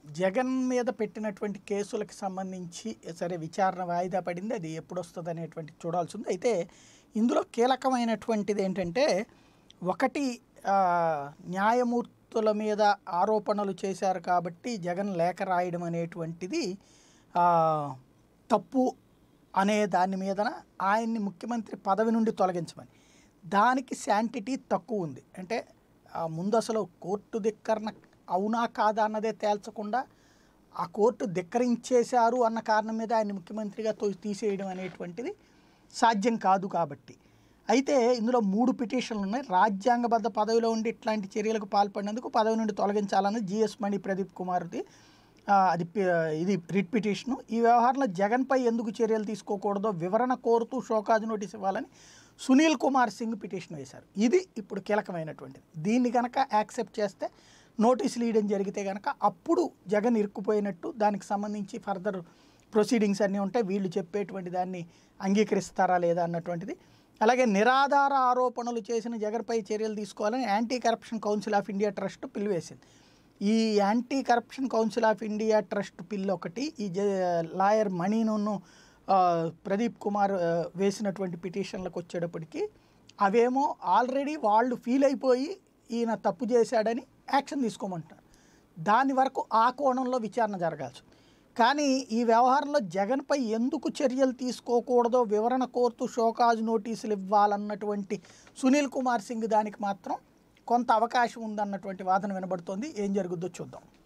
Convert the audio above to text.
జగన్ మీద పెట్టినటువంటి కేసులకు సంబంధించి సరే విచారణ వాయిదా పడింది అది ఎప్పుడు వస్తుంది అనేటువంటి చూడాల్సి ఉంది అయితే ఇందులో కీలకమైనటువంటిది ఏంటంటే ఒకటి ఆ, న్యాయమూర్తుల మీద ఆరోపణలు చేశారు కాబట్టి జగన్ లేఖ రాయడం అనేటువంటిది ఆ, తప్పు అనే దాని మీదన ఆయన్ని ముఖ్యమంత్రి పదవి నుండి తొలగించమని దానికి శాంటిటీ తక్కువ ఉంది అంటే ఆ ముందు అసలు కోర్టు ధిక్కరణ అవునా కాదా అన్నదే తేల్చకుండా ఆ కోర్టు ధిక్కరించేశారు అన్న కారణం మీద ఆయన ముఖ్యమంత్రిగా తో తీసేయడం అనేటువంటిది సాధ్యం కాదు కాబట్టి అయితే ఇందులో మూడు పిటిషన్లు ఉన్నాయి రాజ్యాంగబద్ధ పదవిలో ఉండి ఇట్లాంటి చర్యలకు పాల్పడినందుకు పదవి నుండి తొలగించాలని జిఎస్ మణి ప్రదీప్ కుమార్ది ఆ, అది పి- ఇది రిట్ పిటిషను ఈ వ్యవహారంలో జగన్పై ఎందుకు చర్యలు తీసుకోకూడదో వివరణ కోరుతూ షోకాజ్ నోటీస్ ఇవ్వాలని సునీల్ కుమార్ సింగ్ పిటిషన్ వేశారు ఇది ఇప్పుడు కీలకమైనటువంటిది దీన్ని కనుక యాక్సెప్ట్ చేస్తే నోటీసులు ఇవ్వడం జరిగితే కనుక అప్పుడు జగన్ ఇరుక్కుపోయినట్టు దానికి సంబంధించి ఫర్దర్ ప్రొసీడింగ్స్ అన్నీ ఉంటాయి వీళ్ళు చెప్పేటువంటి దాన్ని అంగీకరిస్తారా లేదా అన్నటువంటిది అలాగే నిరాధార ఆరోపణలు చేసిన జగన్పై చర్యలు తీసుకోవాలని anti corruption council of India trust పిలువేసింది ఈ anti corruption council of India trust PIL ఒకటి ఈ జ లాయర్ మణిను ప్రదీప్ కుమార్ ఆ, వేసినటువంటి పిటిషన్లకు వచ్చేటప్పటికి అవేమో ఆల్రెడీ వాళ్ళు ఫీల్ అయిపోయి ఈయన తప్పు చేశాడని యాక్షన్ తీసుకోమంటారు దాని వరకు ఆ కోణంలో విచారణ జరగాల్సి ఉంది. కానీ ఈ వ్యవహారంలో జగన్పై ఎందుకు చర్యలు తీసుకోకూడదో వివరణ కోరుతూ షోకాజ్ నోటీసులు ఇవ్వాలన్నటువంటి సునీల్ కుమార్ సింగ్ దానికి మాత్రం కొంత అవకాశం ఉందన్నటువంటి వాదన వినబడుతోంది ఏం జరుగుద్దో చూద్దాం